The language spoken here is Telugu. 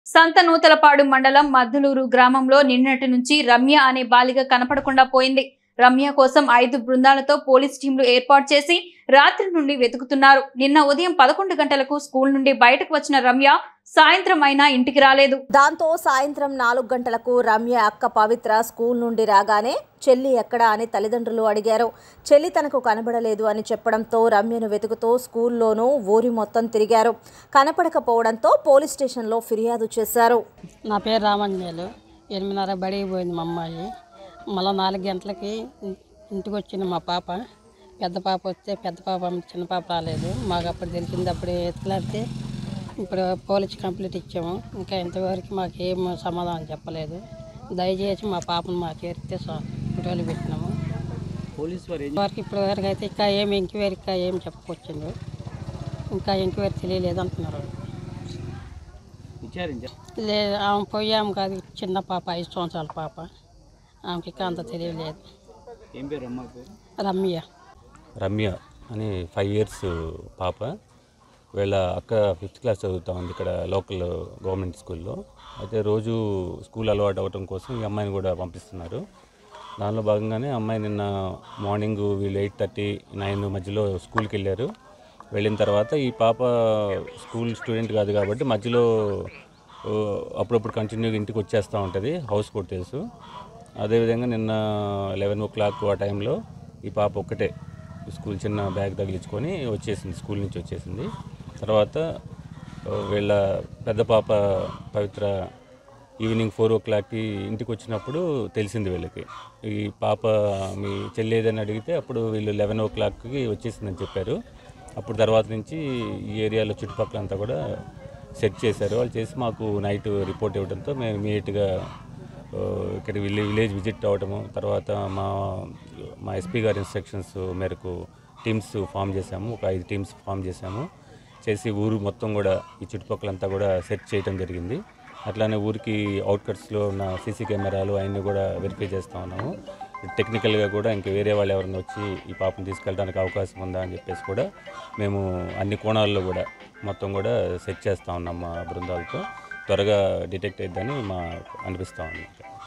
సంతనూతలపాడు మండలం మద్దులూరు గ్రామంలో నిన్నటి నుంచి రమ్య అనే బాలిక కనపడకుండా పోయింది రమ్య కోసం ఐదు బృందాలతో పోలీస్ టీంలు ఏర్పాటు చేసి రాత్రి నుండి వెతుకుతున్నారు నిన్న ఉదయం పదకొండు గంటలకు స్కూల్ నుండి బయటకు వచ్చిన రమ్య సాయంత్రం అయినా ఇంటికి రాలేదు దాంతో సాయంత్రం నాలుగు గంటలకు రమ్య అక్క పవిత్ర స్కూల్ నుండి రాగానే చెల్లి ఎక్కడా అని తల్లిదండ్రులు అడిగారు చెల్లి తనకు కనబడలేదు అని చెప్పడంతో రమ్యను వెతుకుతూ స్కూల్లోనూ ఊరి మొత్తం తిరిగారు కనపడకపోవడంతో పోలీస్ స్టేషన్లో ఫిర్యాదు చేశారు నా పేరు రామంజలు ఎనిమిదిన్నర బడికి పోయింది మా అమ్మాయి మళ్ళీ నాలుగు గంటలకి ఇన్- ఇంటికి వచ్చింది మా పాప పెద్ద పాప వస్తే పెద్ద పాప చిన్న పాప రాలేదు మాకు అప్పుడు తెలిసింది అప్పుడు ఎత్తులాడితే ఇప్పుడు పోలీస్ కంప్లీట్ ఇచ్చాము ఇంకా ఇంతవరకు మాకు ఏం సమాధానం చెప్పలేదు దయచేసి మా పాపను మాకు చేరితే చాలు ఫోటోలు పెట్టినాము పోలీస్ వారు ఏం వరకు ఇప్పటి వరకు అయితే ఇంకా ఏం ఎంక్వైరీ ఇంకా ఏం చెప్పుకొచ్చిండు ఇంకా ఎంక్వైరీ తెలియలేదు అంటున్నారు విచారించారు లే ఆమె పోయాము కాదు చిన్న పాప ఐదు సంవత్సరాల పాప ఆమెకి ఇంకా అంత తెలియలేదు ఏం పేరు అమ్మ పేరు రమ్య రమ్య అని ఫైవ్ ఇయర్స్ పాప వీళ్ళ అక్క ఫిఫ్త్ క్లాస్ చదువుతా ఉంది ఇక్కడ లోకల్ గవర్నమెంట్ స్కూల్లో అయితే రోజు స్కూల్ అలవాటు అవ్వటం కోసం ఈ అమ్మాయిని కూడా పంపిస్తున్నారు దానిలో భాగంగానే అమ్మాయి నిన్న మార్నింగ్ వీళ్ళు ఎయిట్ థర్టీ నైన్ మధ్యలో స్కూల్కి వెళ్ళారు వెళ్ళిన తర్వాత ఈ పాప స్కూల్ స్టూడెంట్ కాదు కాబట్టి మధ్యలో ఓ, అప్పుడప్పుడు కంటిన్యూగా ఇంటికి వచ్చేస్తూ ఉంటుంది హౌస్ కొట్టేసు అదేవిధంగా నిన్న లెవెన్ ఓ క్లాక్ ఆ టైంలో ఈ పాప ఒక్కటే స్కూల్ చిన్న బ్యాగ్ తగిలించుకొని వచ్చేసింది స్కూల్ నుంచి వచ్చేసింది తర్వాత ఆ, వీళ్ళ పెద్ద పాప పవిత్ర ఈవినింగ్ ఫోర్ ఓ క్లాక్కి ఇంటికి వచ్చినప్పుడు తెలిసింది వీళ్ళకి ఈ పాప మీ చెల్లి ఏదని అడిగితే అప్పుడు వీళ్ళు లెవెన్ ఓ క్లాక్కి వచ్చేసిందని చెప్పారు అప్పుడు తర్వాత నుంచి ఈ ఏరియాలో చుట్టుపక్కల అంతా కూడా సెట్ చేశారు వాళ్ళు చేసి మాకు నైట్ రిపోర్ట్ ఇవ్వడంతో మేము ఇమీడియట్గా ఇక్కడ విలే విలేజ్ విజిట్ అవ్వటము తర్వాత మా మా ఎస్పీ గారి ఇన్స్ట్రక్షన్స్ మేరకు టీమ్స్ ఫామ్ చేశాము ఒక ఐదు టీమ్స్ ఫామ్ చేశాము చేసి ఊరు మొత్తం కూడా ఈ చుట్టుపక్కలంతా కూడా సెట్ చేయడం జరిగింది అట్లానే ఊరికి అవుట్కట్స్లో ఉన్న సీసీ కెమెరాలు అవన్నీ కూడా వెరిఫై చేస్తూ ఉన్నాము టెక్నికల్గా కూడా ఇంక వేరే వాళ్ళు ఎవరైనా వచ్చి ఈ పాపను తీసుకెళ్ళడానికి అవకాశం ఉందా అని చెప్పేసి కూడా మేము అన్ని కోణాల్లో కూడా మొత్తం కూడా సెట్ చేస్తూ ఉన్నాం మా బృందాలతో త్వరగా డిటెక్ట్ అయిద్దని మా అనిపిస్తూ ఉంది